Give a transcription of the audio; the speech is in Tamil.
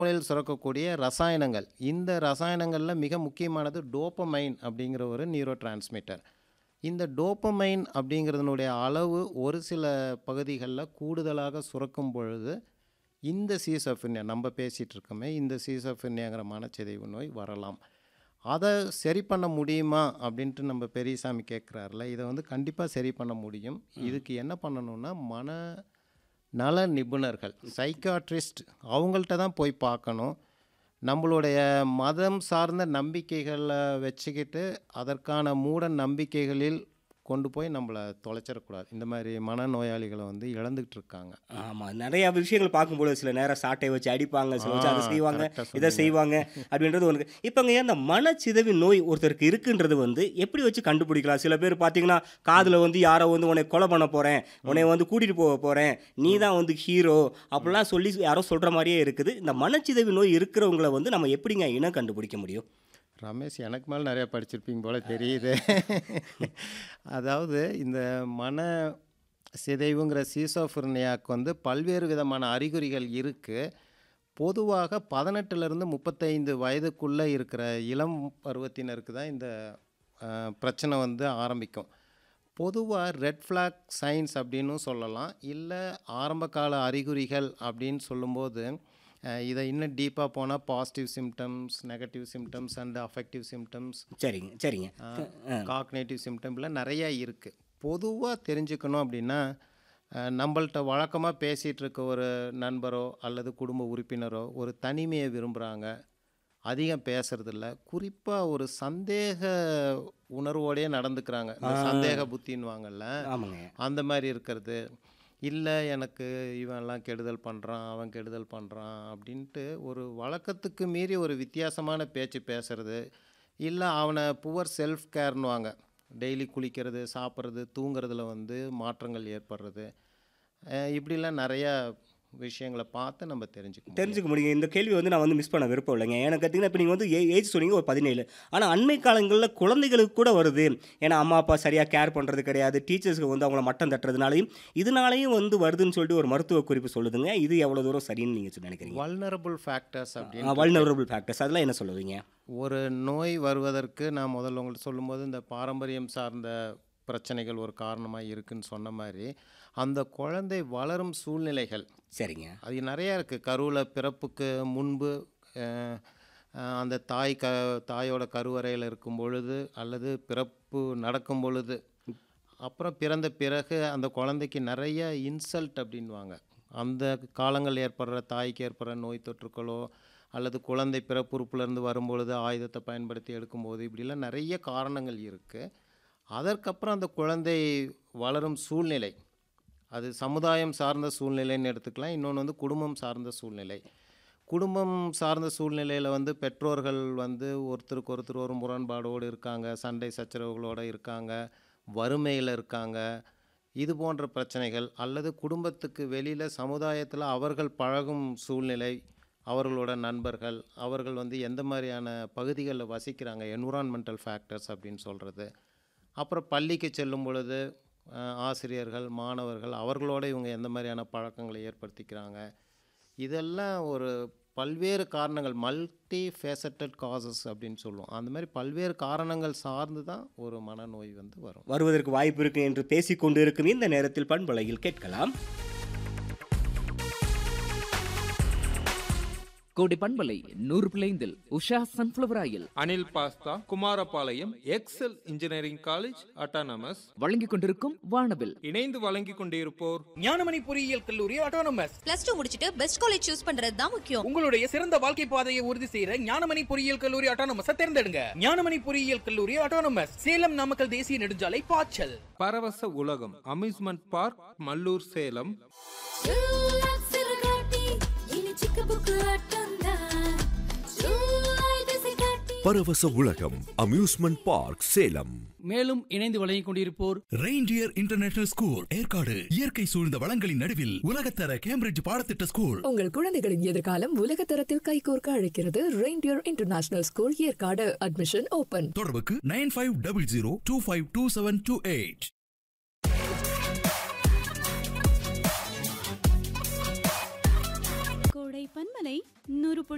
மூளையில் சுரக்கக்கூடிய ரசாயனங்கள் இந்த ரசாயனங்களில் மிக முக்கியமானது டோப்பமைன் அப்படிங்கிற ஒரு நியூரோ டிரான்ஸ்மிட்டர் இந்த டோப்பமைன் அப்படிங்கிறதுனுடைய அளவு ஒரு சில பகுதிகளில் கூடுதலாக சுரக்கும் பொழுது இந்த சீசஃபின்யா நம்ம பேசிகிட்டு இருக்கோமே இந்த சீசஃபின்யாங்கிற மனச்சிதைவு நோய் வரலாம் அதை சரி பண்ண முடியுமா அப்படின்ட்டு நம்ம பெரியசாமி கேட்குறாருல இதை வந்து கண்டிப்பாக சரி பண்ண முடியும் இதுக்கு என்ன பண்ணணும்னா மன நல நிபுணர்கள் சைக்காட்ரிஸ்ட் அவங்கள்ட்ட தான் போய் பார்க்கணும் நம்மளுடைய மதம் சார்ந்த நம்பிக்கைகளை வச்சுக்கிட்டு அதற்கான மூட நம்பிக்கைகளில் கொண்டு போய் நம்மளை தொலைச்சிடக்கூடாது இந்த மாதிரி மனநோயாளிகளை வந்து இழந்துக்கிட்டு இருக்காங்க ஆமாம் நிறைய விஷயங்கள் பார்க்கும்போது சில நேரம் சாட்டை வச்சு அடிப்பாங்க சில வச்சு அதை ஆ, செய்வாங்க correct ஆ இதை சொன்னீங்க. செய்வாங்க அப்படின்றது ஒன்று இப்போங்க அந்த மனச்சிதவி நோய் ஒருத்தருக்கு இருக்குன்றது வந்து எப்படி வச்சு கண்டுபிடிக்கலாம் சில பேர் பார்த்தீங்கன்னா காதில் வந்து யாரோ வந்து உன்னை கொலை பண்ண போகிறேன் உன்னை வந்து கூட்டிகிட்டு போக போகிறேன் நீ தான் வந்து ஹீரோ அப்படிலாம் சொல்லி யாரோ சொல்கிற மாதிரியே இருக்குது இந்த மனச்சிதவி நோய் இருக்கிறவங்கள வந்து நம்ம எப்படிங்க இனம் கண்டுபிடிக்க முடியும் ரமேஷ் எனக்கு மேலே நிறையா படிச்சிருப்பீங்க போல தெரியுது அதாவது இந்த மன சிதைவுங்கிற சீசோஃபிர்னியாக்கு வந்து பல்வேறு விதமான அறிகுறிகள் இருக்குது பொதுவாக பதினெட்டுலேருந்து முப்பத்தைந்து வயதுக்குள்ளே இருக்கிற இளம் பருவத்தினருக்கு தான் இந்த அஹ், பிரச்சனை வந்து ஆரம்பிக்கும் பொதுவாக ரெட் ஃப்ளாக் சைன்ஸ் அப்படின்னும் சொல்லலாம் இல்லை ஆரம்பகால அறிகுறிகள் அப்படின்னு சொல்லும்போது அஹ், இதை இன்னும் டீப்பாக போனால் positive symptoms negative symptoms and affective symptoms சரிங்க சரிங்க காக்னேட்டிவ் சிம்டம்ல நிறையா இருக்குது பொதுவாக தெரிஞ்சுக்கணும் அப்படின்னா அஹ், நம்மள்ட்ட வழக்கமாக பேசிகிட்டு இருக்க ஒரு நண்பரோ அல்லது குடும்ப உறுப்பினரோ ஒரு தனிமையை விரும்புகிறாங்க அதிகம் பேசுறதில்ல குறிப்பாக ஒரு சந்தேக உணர்வோடயே நடந்துக்கிறாங்க இந்த சந்தேக புத்தின்வாங்கல்ல ஆமாங்க அந்த மாதிரி இருக்கிறது இல்லை எனக்கு இவன்லாம் கெடுதல் பண்ணுறான் அவன் கெடுதல் பண்ணுறான் அப்படின்ட்டு ஒரு வழக்கத்துக்கு மீறி ஒரு வித்தியாசமான பேச்சு பேசுறது இல்லை அவனை புவர் செல்ஃப் கேர்னுவாங்க டெய்லி குளிக்கிறது சாப்பிட்றது தூங்குறதுல வந்து மாற்றங்கள் ஏற்படுறது அஹ் இப்படிலாம் நிறையா விஷயங்களை பார்த்து நம்ம தெரிஞ்சுக்கணும் தெரிஞ்சுக்க முடியும் இந்த கேள்வி வந்து நான் வந்து மிஸ் பண்ண விருப்பம் இல்லைங்க எனக்கு பார்த்தீங்கன்னா இப்போ நீங்கள் வந்து ஏஜ் சொன்னீங்க ஒரு பதினேழு ஆனால் அண்மை காலங்களில் குழந்தைகளுக்கு கூட வருது ஏன்னா அம்மா அப்பா சரியாக கேர் பண்ணுறது கிடையாது டீச்சர்ஸ்க்கு வந்து அவங்கள மட்டம் தட்டுறதுனாலையும் இதனாலையும் வந்து வருதுன்னு சொல்லிட்டு ஒரு மருத்துவ குறிப்பு சொல்லுதுங்க இது எவ்வளோ தூரம் சரின்னு நீங்கள் நினைக்கிறீங்க வல்னரபுள் ஃபேக்டர்ஸ் அப்படின்னு வல்னரபிள் ஃபேக்டர்ஸ் அதெல்லாம் என்ன சொல்லுவீங்க ஒரு நோய் வருவதற்கு நான் முதல்ல உங்களுக்கு சொல்லும்போது இந்த பாரம்பரியம் சார்ந்த பிரச்சனைகள் ஒரு காரணமாக இருக்குன்னு சொன்ன மாதிரி அந்த குழந்தை வளரும் சூழ்நிலைகள் சரிங்க அது நிறையா இருக்குது கருவில் பிறப்புக்கு முன்பு அஹ், அஹ், அந்த தாய் க தாயோட கருவறையில் இருக்கும் பொழுது அல்லது பிறப்பு நடக்கும் பொழுது அப்புறம் பிறந்த பிறகு அந்த குழந்தைக்கு நிறைய இன்சல்ட் அப்படின்வாங்க அந்த காலங்கள் ஏற்படுற தாய்க்கு ஏற்படுற நோய் தொற்றுக்களோ அல்லது குழந்தை பிறப்புறுப்புலேருந்து வரும்பொழுது ஆயுதத்தை பயன்படுத்தி எடுக்கும்போது இப்படிலாம் நிறைய காரணங்கள் இருக்குது அதற்கப்புறம் அந்த குழந்தை வளரும் சூழ்நிலை அது சமுதாயம் சார்ந்த சூழ்நிலைன்னு எடுத்துக்கலாம் இன்னொன்று வந்து குடும்பம் சார்ந்த சூழ்நிலை குடும்பம் சார்ந்த சூழ்நிலையில் வந்து பெற்றோர்கள் வந்து ஒருத்தருக்கு ஒருத்தர் ஒரு முரண்பாடோடு இருக்காங்க சண்டை சச்சரவுகளோடு இருக்காங்க வறுமையில் இருக்காங்க இது போன்ற பிரச்சனைகள் அல்லது குடும்பத்துக்கு வெளியில் சமுதாயத்தில் அவர்கள் பழகும் சூழ்நிலை அவர்களோட நண்பர்கள் அவர்கள் வந்து எந்த மாதிரியான பகுதிகளில் வசிக்கிறாங்க என்விரான்மெண்டல் ஃபேக்டர்ஸ் அப்படின்னு சொல்கிறது அப்புறம் பள்ளிக்கு செல்லும் பொழுது அஹ், ஆசிரியர்கள் மாணவர்கள் அவர்களோட இவங்க எந்த மாதிரியான பழக்கங்களை ஏற்படுத்திக்கிறாங்க இதெல்லாம் ஒரு பல்வேறு காரணங்கள் மல்டி ஃபேசட்டட் காசஸ் அப்படின்னு சொல்லுவோம் அந்த மாதிரி பல்வேறு காரணங்கள் சார்ந்து தான் ஒரு மனநோய் வந்து வரும் வருவதற்கு வாய்ப்பு இருக்கு என்று பேசிக்கொண்டு இருக்கும் இந்த நேரத்தில் பண்பலையில் கேட்கலாம் கோடி பண்பலை நூறு பிளைந்தில் Usha sunflower oil Anil pasta Kumarapalayam excel engineering college autonomous வழங்கிக் கொண்டிருக்கும் வானவில் இணைந்து வழங்கிக் கொண்டிருப்போர் ஞானமணி பொறியியல் கல்லூரி ஆட்டோனமஸ் பிளஸ் டூ முடிச்சிட்டு பெஸ்ட் காலேஜ் சூஸ் பண்றது தான் முக்கியம் உங்களுடைய சிறந்த வாழ்க்கை பாதையை உறுதி செய்யற ஞானமணி பொறியியல் கல்லூரி ஆட்டோனமஸ் தேர்ந்தெடுங்க ஞானமணி பொறியியல் கல்லூரி ஆட்டோனமஸ் சேலம் நாமக்கல் தேசிய நெடுஞ்சாலை பாய்ச்சல் பரவச உலகம் அம்யூஸ்மெண்ட் பார்க் மல்லூர் சேலம் பரவச உலகம் அம்யூஸ்மெண்ட் பார்க் சேலம் மேலும் இணைந்து வழங்கிக் கொண்டிருப்போர் ரெயின்டியர் இன்டர்நேஷனல் ஸ்கூல் ஏற்காடு இயற்கை சூழ்ந்த வளங்களின் நடுவில் உலகத்தர கேம்பிரிட்ஜ் பாடத்திட்ட ஸ்கூல் உங்கள் குழந்தைகளின் எதிர்காலம் உலக தரத்தில் கைகோர்க்க அழைக்கிறது reindeer international school Yercaud admission open தொடர்புக்கு nine five double zero two five two seven two eight Kodai பன்மலை நூறு புள்ளி